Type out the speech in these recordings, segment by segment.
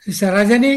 Sister Rajini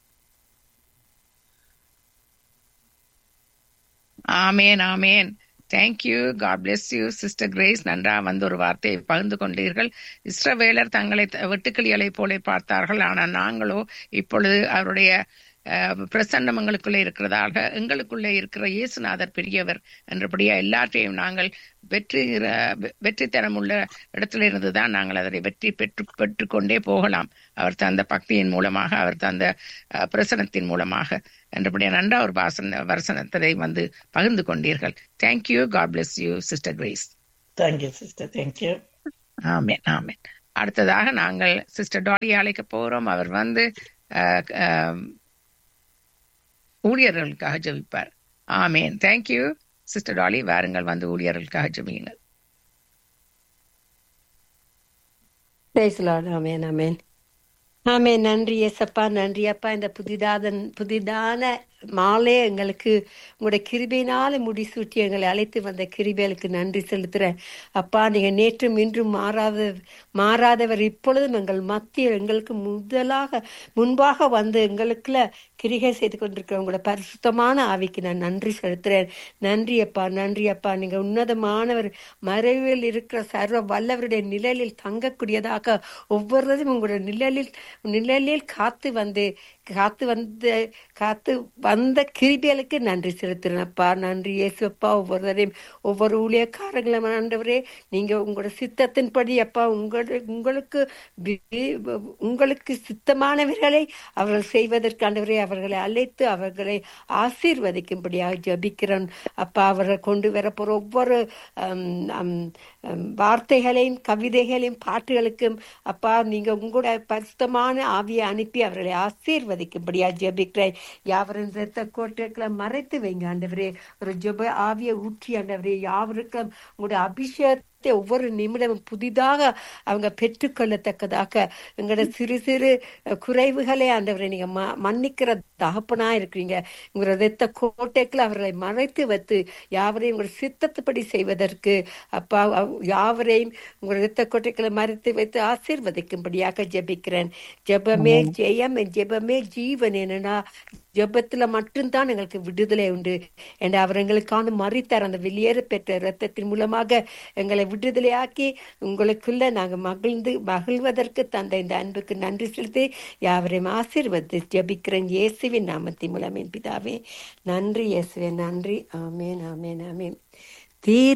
amen amen thank you God bless you sister Grace நன்றா வந்து ஒரு வார்த்தையை பகிர்ந்து கொண்டீர்கள் இஸ்ரவேலர் தங்களை த- வெட்டுக்கிளிகளை போல பார்த்தார்கள் ஆனால் நாங்களோ இப்பொழுது அவருடைய அஹ், பிரசன்னம் எங்களுக்குள்ளே இருக்கிறதாக எங்களுக்குள்ளே இருக்கிற இயேசுநாதர் பெரியவர் என்றபடியா எல்லாற்றையும் நாங்கள் வெற்றி வெற்றித்தனம் உள்ள இடத்துல இருந்து தான் நாங்கள் அதை வெற்றி பெற்று பெற்றுக்கொண்டே போகலாம் அவர் தந்த பக்தியின் மூலமாக அவர் தந்த அஹ், பிரசனத்தின் மூலமாக என்றபடியா நன்றா ஒரு வாசன வசனத்தை வந்து பகிர்ந்து கொண்டீர்கள் thank you God bless you sister Grace thank you sister thank you amen amen அடுத்ததாக நாங்கள் சிஸ்டர் டாலி அழைக்க போறோம் அவர் வந்து அஹ், அஹ், ஊழியர்களுக்காக ஜெபிப்பார் ஆமேன் தேங்க்யூ சிஸ்டர் டாலி வாருங்கள் வந்து ஊழியர்களுக்காக ஜெபியுங்கள் Praise the Lord. Amen. Amen. ஆமென் நன்றி ஏசப்பா நன்றி அப்பா இந்த புதிதாத புதிதான மாலே எங்களுக்கு உங்களுடைய கிருபையினால முடிசூட்டி எங்களை அழைத்து வந்த கிருபைகளுக்கு நன்றி செலுத்துறேன் அப்பா நீங்க நேற்றும் இன்றும் மாறாத மாறாதவர் இப்பொழுதும் எங்கள் மத்தியில் எங்களுக்கு முதலாக முன்பாக வந்து எங்களுக்குள்ள கிரிகை செய்து கொண்டிருக்கிற உங்களோட பரிசுத்தமான ஆவிக்கு நான் நன்றி செலுத்துறேன் நன்றி அப்பா நன்றி அப்பா நீங்க உன்னதமானவர் மறைவில் இருக்கிற சர்வ வல்லவருடைய நிழலில் தங்கக்கூடியதாக ஒவ்வொருவரும் உங்களுடைய நிழலில் நிழலில் காத்து வந்து காத்து வந்து காத்து வந்த கிருபிகளுக்கு நன்றி செலுத்துறேன்ப்பா நன்றி இயேசுப்பா ஒவ்வொருவரையும் ஒவ்வொரு ஊழியக்காரங்களும் ஆண்டவரே நீங்க உங்களோட சித்தத்தின்படி அப்பா உங்களு உங்களுக்கு வி- உங்களுக்கு சித்தமானவர்களை அவர்கள் செய்வதற்கு ஆண்டவரே அவர்களை அழைத்து அவர்களை ஆசீர்வதிக்கும்படியாக ஜபிக்கிறோம் அப்பா அவர்கள் கொண்டு வர போற ஒவ்வொரு ஹம், ஹம், ஹம், வார்த்தைகளையும் கவிதைகளையும் பாட்டுகளுக்கும் அப்பா நீங்க உங்களோட பரிசுத்தமான ஆவியை அனுப்பி அவர்களை ஆசீர்வதிக்கும்படியா ஜெபிக்கிறேன் யாவரும் ரத்த கோட்டைகளை மறைத்து வைங்க ஆண்டவரே ஒரு ஜெப ஆவியை ஊற்றி ஆண்டவரே யாவருக்கும் உங்களுடைய அபிஷேகத்தை ஒவ்வொரு நிமிடமும் புதிதாக அவங்க பெற்றுக்கொள்ளத்தக்கதாக எங்களோட சிறு சிறு அஹ், குறைவுகளை ஆண்டவரை நீங்க ம- மன்னிக்கிற தகப்பனா இருக்கிறீங்க உங்களோட ரத்த கோட்டைக்குள்ள அவர்களை மறைத்து வைத்து யாவரையும் உங்களோட சித்தத்துப்படி செய்வதற்கு அப்பா அவ்- யாவரையும் உங்களோட ரத்த கோட்டைக்குள்ள மறைத்து வைத்து ஆசீர்வதிக்கும்படியாக ஜெபிக்கிறேன் ஜெபமே ஜெயம் ஜெபமே ஜீவன் என்னன்னா ஜெபத்துல மட்டும்தான் எங்களுக்கு விடுதலை உண்டு என்ற அவர் எங்களுக்கான மறித்தார் அந்த வெளியேற பெற்ற இரத்தத்தின் மூலமாக எங்களை விடுதலையாக்கி உங்களுக்குள்ள நாங்க மகிழ்ந்து மகிழ்வதற்கு தந்த இந்த அன்புக்கு நன்றி செலுத்தி யாவரையும் ஆசீர்வதி ஜெபிக்கிறேன் இயேசுவின் நாமத்தின் மூலம் என் பிதாவே நன்றி இயேசுவே நன்றி ஆமேன் ஆமேன் ஆமேன் தீர்